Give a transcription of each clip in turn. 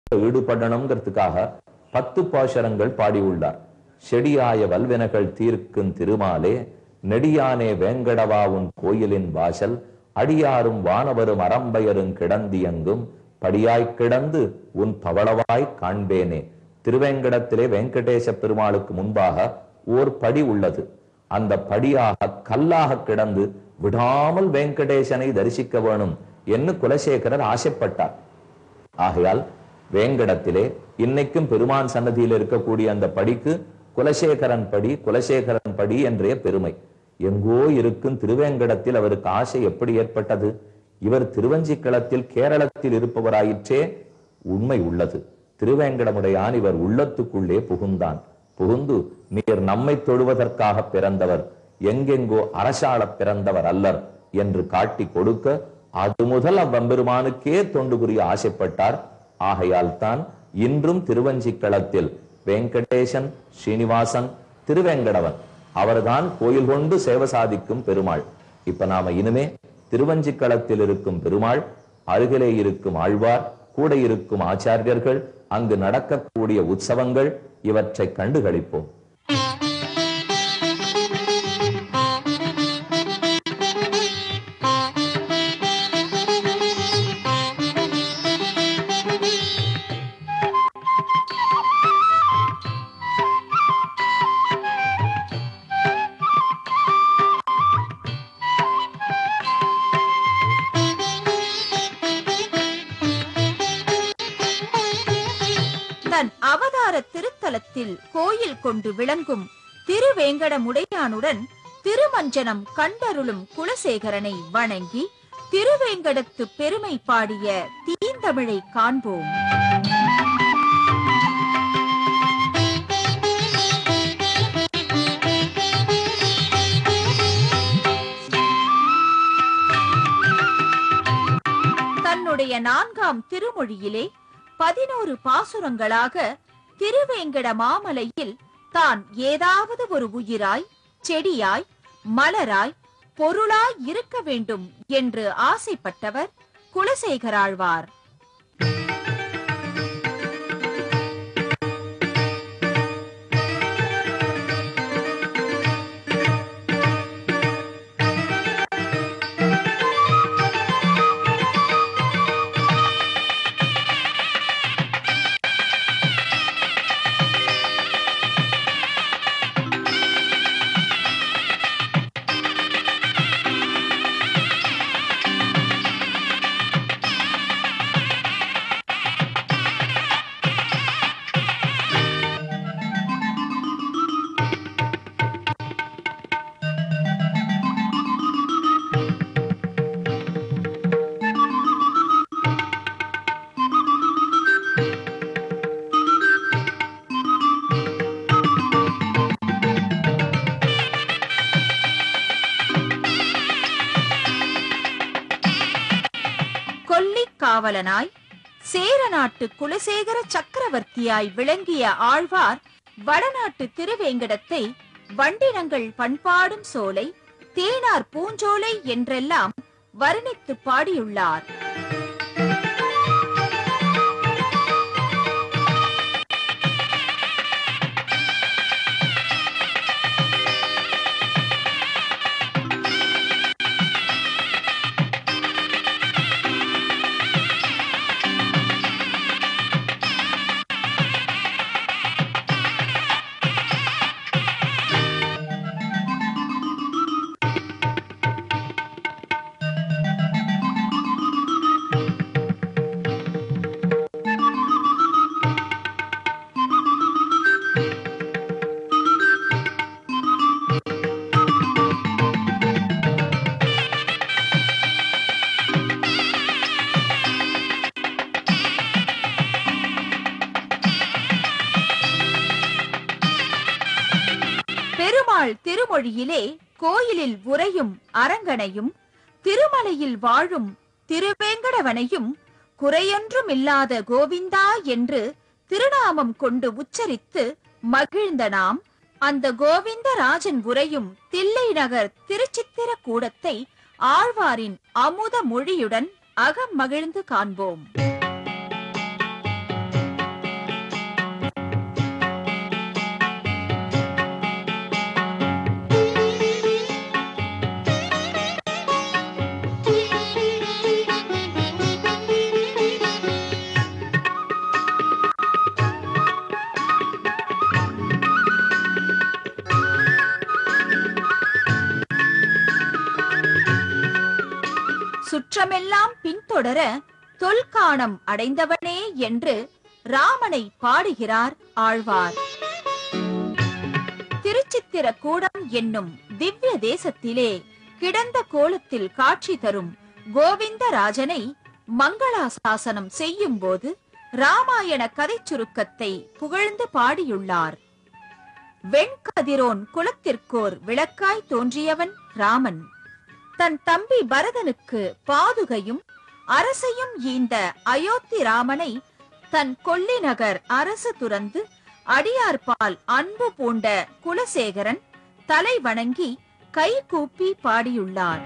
ஈடுபடணுங்கிறதுக்காக பத்து பாசரங்கள் பாடியுள்ளார் செடியாய வல்வினைகள் தீர்க்கும் திருமாலே நெடியானே வேங்கடவா உன் கோயிலின் வாசல் அடியாரும் வானவரும் அரம்பயரும் கிடந்தியங்கும் படியாய்க் கிடந்து உன் பவளவாய் காண்பேனே திருவேங்கடத்திலே வெங்கடேச பெருமாளுக்கு முன்பாக ஓர் படி உள்ளது அந்த படியாக கல்லாக கிடந்து விடாமல் வெங்கடேசனை தரிசிக்க வேணும் என்று குலசேகரர் ஆசைப்பட்டார் ஆகையால் வேங்கடத்திலே இன்னைக்கும் பெருமான் சன்னதியில் இருக்கக்கூடிய அந்த படிக்கு குலசேகரன் படி குலசேகரன் படி என்றே பெருமை எங்கோ இருக்கும் திருவேங்கடத்தில் அவருக்கு ஆசை எப்படி ஏற்பட்டது இவர் திருவஞ்சிக்களத்தில் கேரளத்தில் இருப்பவராயிற்றே உண்மை உள்ளது திருவேங்கடமுடையான் இவர் உள்ளத்துக்குள்ளே புகுந்தான் புகுந்து நீர் நம்மை தொழுவதற்காக பிறந்தவர் எங்கெங்கோ அரசாளப் பிறந்தவர் அல்லர் என்று காட்டி கொடுக்க அது முதல் அவ்வம்பெருமானுக்கே தொண்டு புரிய ஆசைப்பட்டார் ஆகையால் தான் இன்றும் திருவஞ்சிக்களத்தில் வெங்கடேசன் ஸ்ரீனிவாசன் திருவேங்கடவன் அவர்தான் கோயில் கொண்டு சேவை சாதிக்கும் பெருமாள் இப்ப நாம இனிமே திருவஞ்சிக்களத்தில் இருக்கும் பெருமாள் அருகிலே இருக்கும் ஆழ்வார் கூட இருக்கும் ஆச்சாரியர்கள் அங்கு நடக்கக்கூடிய உற்சவங்கள் இவற்றை கண்டு களிப்போம் தன் அவதார திருத்தலத்தில் கோயில் கொண்டு விளங்கும் திருவேங்கடமுடையானுடன் திருமஞ்சனம் கண்டருளும் குலசேகரனை வணங்கி திருவேங்கடத்து பெருமை பாடிய தீந்தமிழை காண்போம் தன்னுடைய நான்காம் திருமொழியிலே பதினோரு பாசுரங்களாக திருவேங்கட மாமலையில் தான் ஏதாவது ஒரு உயிராய் செடியாய் மலராய் பொருளாய் இருக்க வேண்டும் என்று ஆசைப்பட்டவர் குலசேகராழ்வார் கொல்லிக் காவலனாய் சேர நாட்டு குலசேகர சக்கரவர்த்தியாய் விளங்கிய ஆழ்வார் வடநாட்டு திருவேங்கடத்தை வண்டினங்கள் பண்பாடும் சோலை தேனார் பூஞ்சோலை என்றெல்லாம் வர்ணித்து பாடியுள்ளார் பெருமாள் திருமொழியிலே கோயிலில் உறையும் அரங்கனையும் திருமலையில் வாழும் திருவேங்கடவனையும் குறையொன்றும் இல்லாத கோவிந்தா என்று திருநாமம் கொண்டு உச்சரித்து மகிழ்ந்த நாம் அந்த கோவிந்தராஜன் உரையும் தில்லை நகர் திருச்சித்திர கூடத்தை ஆழ்வாரின் அமுத மொழியுடன் அகம் மகிழ்ந்து காண்போம் சுற்றமெல்லாம் பின்தொடர தொல்காணம் அடைந்தவனே என்று ராமனை பாடுகிறார் ஆழ்வார் திருச்சித்திரக்கூடம் என்னும் திவ்ய தேசத்திலே கிடந்த கோலத்தில் காட்சி தரும் கோவிந்தராஜனை மங்களாசாசனம் செய்யும் போது ராமாயண கதைச் சுருக்கத்தை புகழ்ந்து பாடியுள்ளார் வெண்கதிரோன் குலத்திற்கோர் விளக்காய் தோன்றியவன் ராமன் தன் தம்பி பரதனுக்கு பாதுகையும் அரசையும் ஈந்த அயோத்தி ராமனை தன் கொல்லிநகர் அரசு துறந்து அடியார்பால் அன்பு பூண்ட குலசேகரன் தலை வணங்கி கை கூப்பி பாடியுள்ளார்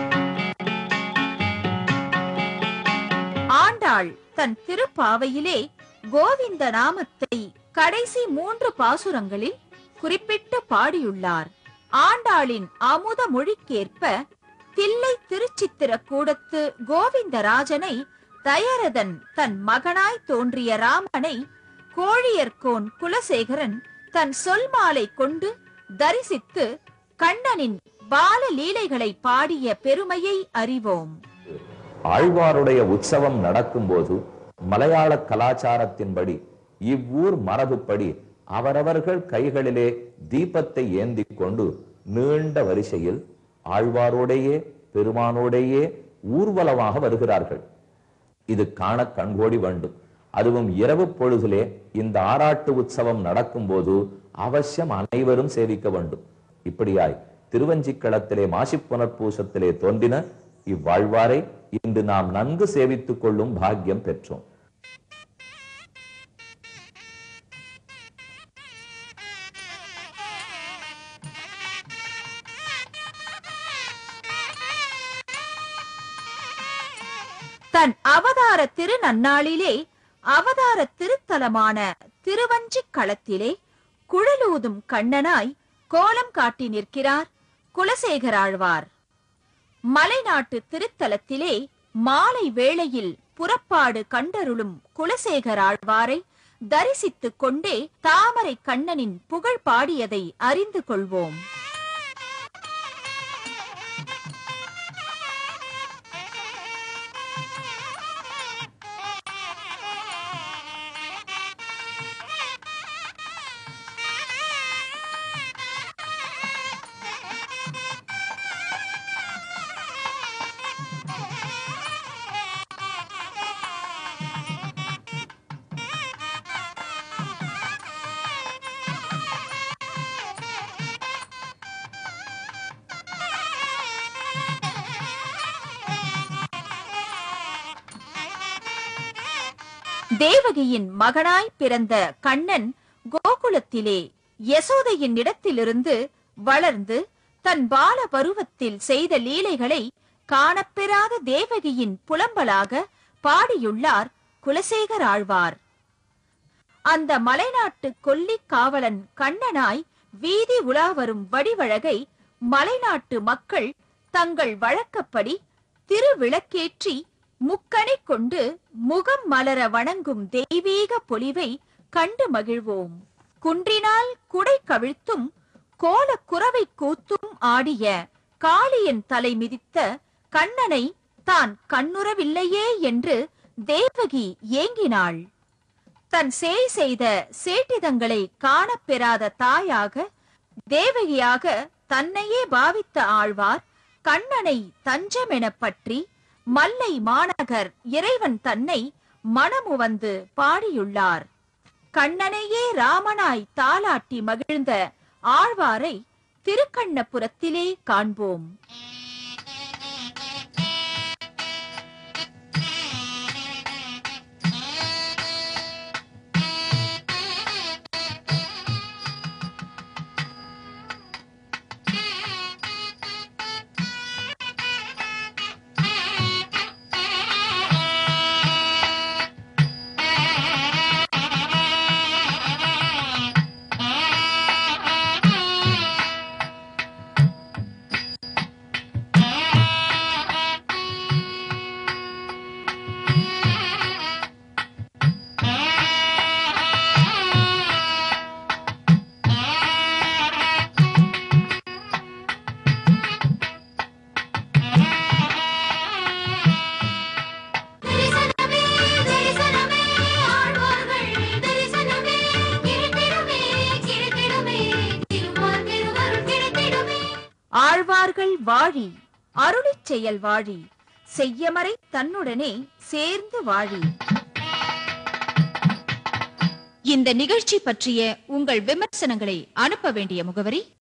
ஆண்டாள் தன் திருப்பாவையிலே கோவிந்த நாமத்தை கடைசி மூன்று பாசுரங்களில் குறிப்பிட்டு பாடியுள்ளார் ஆண்டாளின் அமுத மொழிக்கேற்ப தில்லை திருச்சித்திர கூடத்து கோவிந்தராஜனை தயரதன் தன் மகனாய் தோன்றிய ராமனை கோழியர்கோன் குலசேகரன் தன் சொல் மாலை கொண்டு தரிசித்து கண்ணனின் பால லீலைகளை பாடிய பெருமையை அறிவோம் ஆழ்வாருடைய உற்சவம் நடக்கும்போது மலையாள கலாச்சாரத்தின்படி இவ்வூர் மரபுப்படி அவரவர்கள் கைகளிலே தீபத்தை ஏந்திக் கொண்டு நீண்ட வரிசையில் ஆழ்வாரோடையே பெருமானோடையே ஊர்வலமாக வருகிறார்கள் இது காண கண்கோடி வேண்டும் அதுவும் இரவு பொழுதிலே இந்த ஆராட்டு உற்சவம் நடக்கும்போது அவசியம் அனைவரும் சேவிக்க வேண்டும் இப்படியாய் திருவஞ்சிக்களத்திலே மாசிப் புனர்பூசத்திலே தோன்றின இவ்வாழ்வாரை இன்று நாம் நன்கு சேவித்துக் கொள்ளும் பாக்கியம் பெற்றோம் தன் அவதார திருநன்னாளிலே அவதார திருத்தலமான திருவஞ்சிக் களத்திலே குழலூதும் கண்ணனாய் கோலம் காட்டி நிற்கிறார் குலசேகராழ்வார் மலைநாட்டு திருத்தலத்திலே மாலை வேளையில் புறப்பாடு கண்டருளும் குலசேகராழ்வாரை தரிசித்துக் கொண்டே தாமரை கண்ணனின் புகழ் பாடியதை அறிந்து கொள்வோம் தேவகியின் மகனாய் பிறந்த கண்ணன் கோகுலத்திலே யசோதையின் இடத்திலிருந்து வளர்ந்து தன் பால பருவத்தில் செய்த லீலைகளை காணப்பெறாத தேவகியின் புலம்பலாக பாடியுள்ளார் குலசேகர் ஆழ்வார் அந்த மலைநாட்டு கொல்லிக் காவலன் கண்ணனாய் வீதி உலா வரும் வடிவழகை மலைநாட்டு மக்கள் தங்கள் வழக்கப்படி திருவிளக்கேற்றி முக்கணி கொண்டு முகம் மலர வணங்கும் தெய்வீக பொலிவை கண்டு மகிழ்வோம் குன்றினால் குடை கவிழ்த்தும் கோல குறவை கூத்தும் ஆடிய காளியன் தலை மிதித்த கண்ணனை தான் கண்ணுறவில்லையே என்று தேவகி ஏங்கினாள் தன் சேய் செய்த சேட்டிதங்களை காணப்பெறாத தாயாக தேவகியாக தன்னையே பாவித்த ஆழ்வார் கண்ணனை தஞ்சமெனப் பற்றி மல்லை மாநகர் இறைவன் தன்னை மனமுவந்து பாடியுள்ளார் கண்ணனையே ராமனாய் தாலாட்டி மகிழ்ந்த ஆழ்வாரை திருக்கண்ணபுரத்திலே காண்போம் ஆண்டுகள் வாழி அருளிச் செயல் வாழி செய்யமறை தன்னுடனே சேர்ந்து வாழி இந்த நிகழ்ச்சி பற்றிய உங்கள் விமர்சனங்களை அனுப்ப வேண்டிய முகவரி